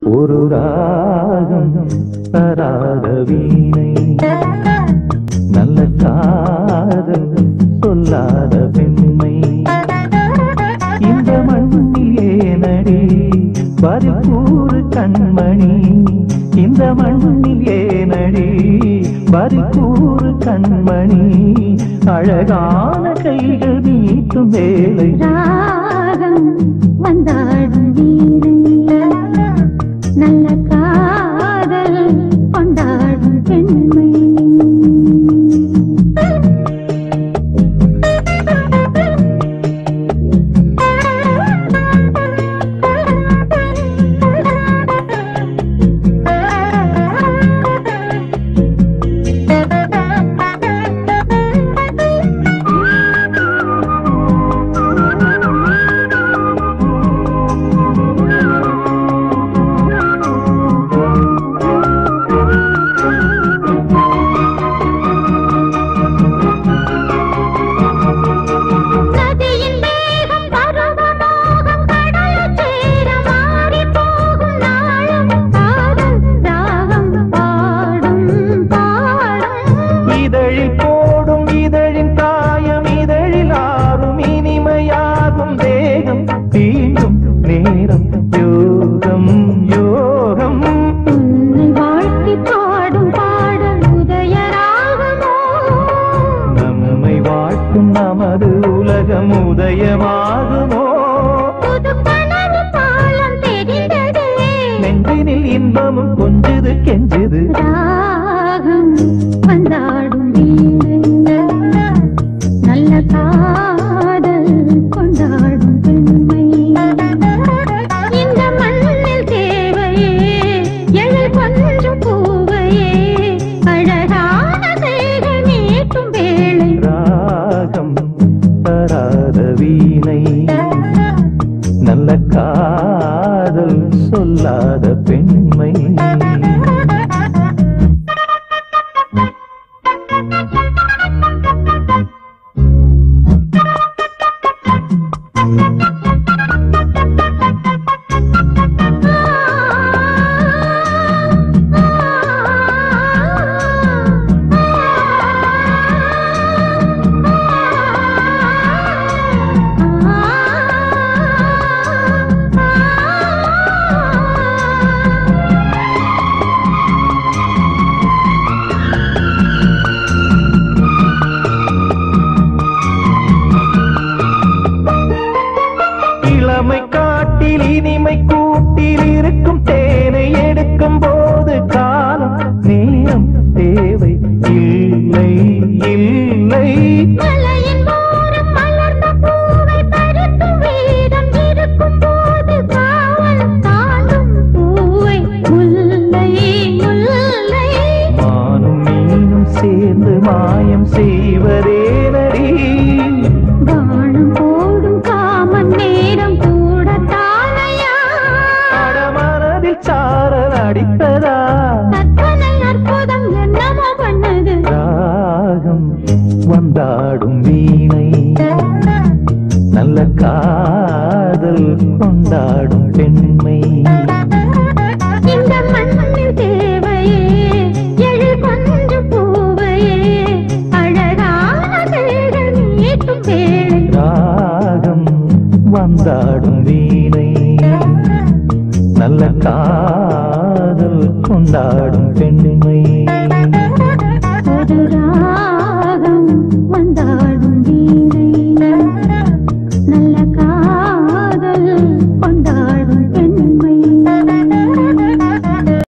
ஒரு ராகம் தராத வீணை நல்ல காதல் சொல்லாத பெண்மை இந்த மண்ணில் ஏனடி பரிபூறு கண்மணி இந்த மண்ணில் ஏனடி பரிபூறு கண்மணி அழகான கைகள் நீட்டும் வேலை ராகம் வந்தாடும் வீரை நல்ல காதல் கொண்டாடும் பெண்மை நதியின் வேகம் பருவமோகம் கடலைச் சேர மாறிப் போகும் நாளும் காதல் ராகம் பாடும் பாடும் இதழில் போடும் இதழின் காயம் இதழில் ஆறும் இனிமையாகும் தேகம் தீண்டும் நேரம் யோகம் யோகம் உன்னை வாழ்த்தி பாடும் பாடல் உதயராகமோ நம்மை வாழ்த்தும் நமது உலகம் உதயமாகுமோ புது கனவு பாலம் தெரிந்ததே நெஞ்சினில் இன்பமும் கொஞ்சுது கெஞ்சுது ராகம் வந்தாடும் வீணை நல்ல காதல் கொண்டாடும் பெண்மை இந்த மண்ணில் தேவையே எழில் கொஞ்சம் பூவையே அழகான செய்கள் நீட்டும் வேளை ராகம் தராத வீணை நல்ல காதல் சொல்லாத பெண்மை இளமை காட்டில் இனிமை கூட்டில் இருக்கும் தேனை எடுக்கும் போது காலம் நேரம் தேவை இல்லை இல்லை மலையின் ஓரம் மலர்ந்த பூவை பறிக்கும் வீரம் இருக்கும் போது காவல் தாண்டும் பூவை முல்லை முல்லை மானும் மீனும் சேர்ந்து மாயம் செய்வதேனடி வானம் போடும் காமன் நேரம் கூட தானையா அடமனதில் சாரல் அடித்ததா கற்பனை அற்புதம் என்னமோ பண்ணது ராகம் வந்தாடும் வீணை நல்ல காதல் கொண்டாடும் பெண்மை இந்த மண்ணில் தேவையே எழில் கொஞ்சம் பூவையே அழகான செய்கள் நீட்டும் வேளை ராகம் வந்தாடும் வீணை நல்ல காதல் கொண்டாடும் பெண்மை ஒரு ராகம் வந்தாடும் வீணை நல்ல காதல் கொண்ட